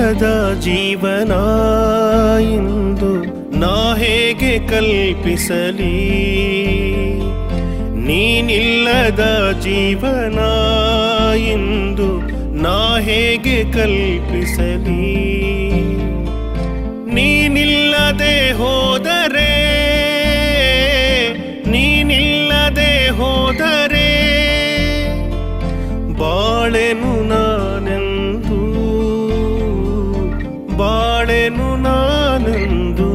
ನೀನಿಲ್ಲದ ಜೀವನ ಇಂದು ನಾ ಹೇಗೆ ಕಲ್ಪಿಸಲಿ ನೀನಿಲ್ಲದ ಜೀವನ ಇಂದು ನಾ ಹೇಗೆ ಕಲ್ಪಿಸಲಿ ನೀನಿಲ್ಲದೆ ಹೋದರೆ ನೀನಿಲ್ಲದೆ ಹೋದರೆ ಬಾಳೆನು ನಾನೆಂದು ಬಾಳೆನು ನಾನೆಂದು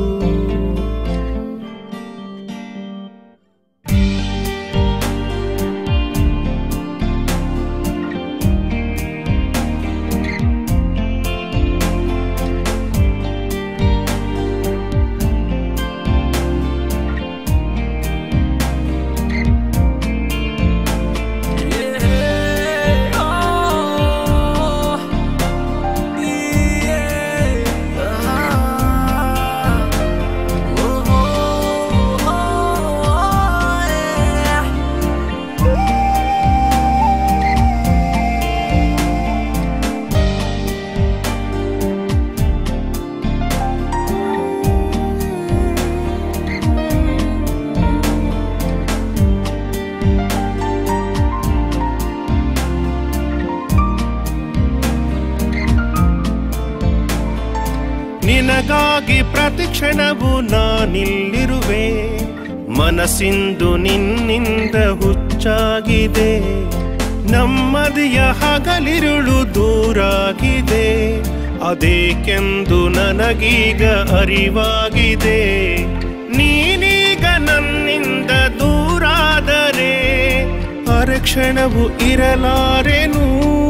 ನಿನಗಾಗಿ ಪ್ರತಿಕ್ಷಣವು ನಾನಿಲ್ಲಿರುವೆ ಮನಸ್ಸಿಂದು ನಿನ್ನಿಂದ ಹುಚ್ಚಾಗಿದೆ ನಮ್ಮದಿಯ ಹಗಲಿರುಳು ದೂರಾಗಿದೆ ಅದೇಕೆಂದು ನನಗೀಗ ಅರಿವಾಗಿದೆ ನೀನೀಗ ನನ್ನಿಂದ ದೂರಾದರೆ ಅರಕ್ಷಣವು ಇರಲಾರೆನು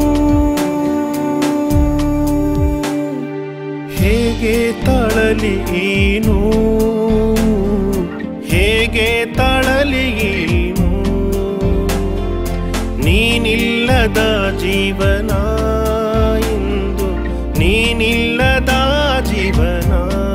ಹೇಗೆ ತಾಳಲಿ ಏನು ಹೇಗೆ ತಾಳಲಿ ಏನು ನೀನಿಲ್ಲದ ಜೀವನ ಎಂದು ನೀನಿಲ್ಲದ ಜೀವನ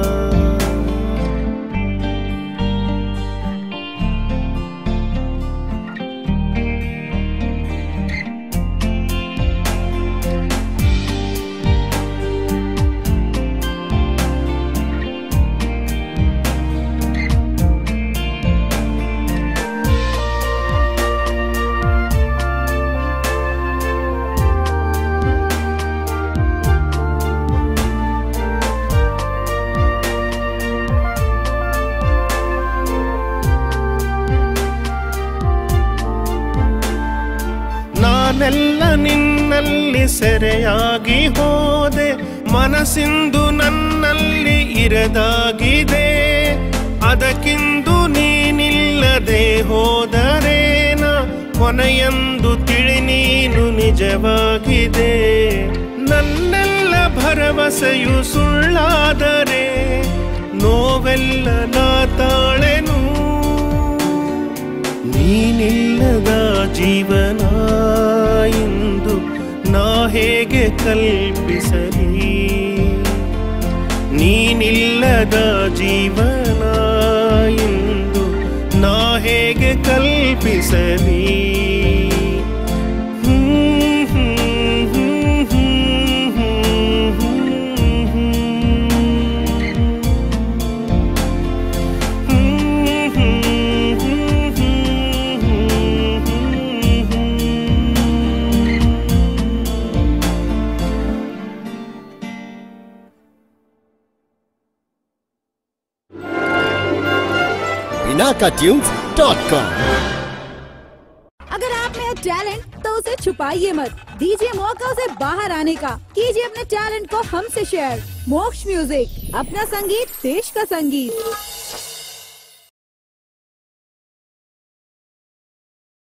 ನಾನೆಲ್ಲ ನಿನ್ನಲ್ಲಿ ಸೆರೆಯಾಗಿ ಹೋದೆ ಮನಸ್ಸಿಂದು ನನ್ನಲ್ಲಿ ಇರದಾಗಿದೆ ಅದಕ್ಕಿಂದು ನೀನಿಲ್ಲದೆ ಹೋದರೇನ ಕೊನೆಯಂದು ತಿಳಿ ನೀನು ನಿಜವಾಗಿದೆ ನನ್ನೆಲ್ಲ ಭರವಸೆಯು ಸುಳ್ಳಾದರೆ ನೋವೆಲ್ಲ ನಾ ತಾಳೆನು ನೀನಿಲ್ಲದ ಜೀವನ ಎಂದು ನಾ ಹೇಗೆ ಕಲ್ಪಿಸಲಿ ನೀನಿಲ್ಲದ ಜೀವನ ಎಂದು ನಾ ಹೇಗೆ ಕಲ್ಪಿಸಲಿ ಹ್ಮ್, ಹ್ಮ್, ಹ್ಮ್, ಹ್ಮ್, ಹ್ಮ್, ಹ್ಮ್, ಹ್ಮ್. pinakatunes.com अगर आप में है टैलेंट तो उसे छुपाइए मत दीजिए मौका उसे बाहर आने का कीजिए अपने टैलेंट को हमसे शेयर मोक्ष म्यूजिक अपना संगीत देश का संगीत